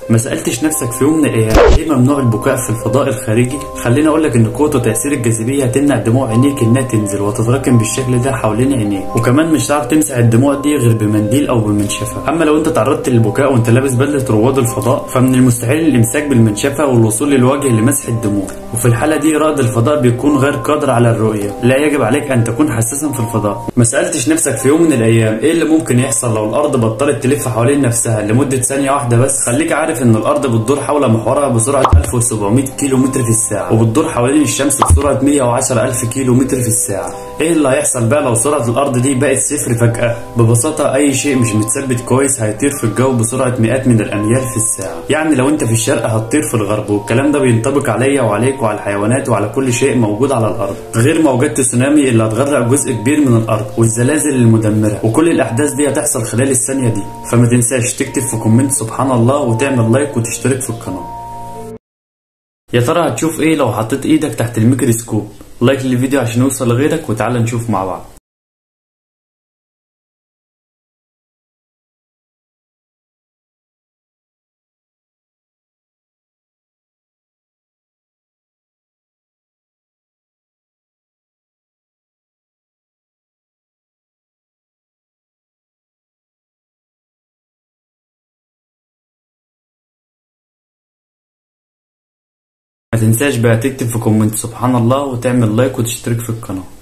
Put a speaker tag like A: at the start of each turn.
A: ما سألتش نفسك في يوم من الأيام ليه ممنوع البكاء في الفضاء الخارجي؟ خليني أقول لك إن قوة وتأثير الجاذبية هتمنع دموع عينيك إنها تنزل وتتراكم بالشكل ده حوالين عينيك، وكمان مش هتعرف تمسح الدموع دي غير بمنديل أو بمنشفة، أما لو أنت تعرضت للبكاء وأنت لابس بدلة رواد الفضاء فمن المستحيل الإمساك بالمنشفة والوصول للوجه لمسح الدموع، وفي الحالة دي رائد الفضاء بيكون غير قادر على الرؤية، لا يجب عليك أن تكون حساسا في الفضاء. ما سألتش نفسك في يوم من الأيام إيه اللي ممكن يحصل لو الأرض بطلت تلف حوالين نفسها لمدة ثانية واحدة بس؟ خليك عارف إن الأرض بتدور حول محورها بسرعة 1700 كيلو متر في الساعة وبتدور حوالين الشمس بسرعة 110 ألف كيلو متر في الساعة إيه اللي هيحصل بقى لو سرعة الأرض دي بقت صفر فجأة ببساطة أي شيء مش متثبت كويس هيطير في الجو بسرعة مئات من الأميال في الساعة يعني لو أنت في الشرق هتطير في الغرب والكلام ده بينطبق عليا وعليك وعلى الحيوانات وعلى كل شيء موجود على الأرض غير موجات تسونامي اللي هتغرق جزء كبير من الأرض والزلازل المدمرة وكل الأحداث دي هتحصل خلال الثانية دي فما تنساش تكتب في كومنت سبحان الله وتعمل لايك وتشترك في القناة يا ترى هتشوف ايه لو حطيت ايدك تحت الميكروسكوب لايك للفيديو عشان يوصل لغيرك وتعالى نشوف مع بعض ما تنساش بقى تكتب في كومنت سبحان الله وتعمل لايك وتشترك في القناة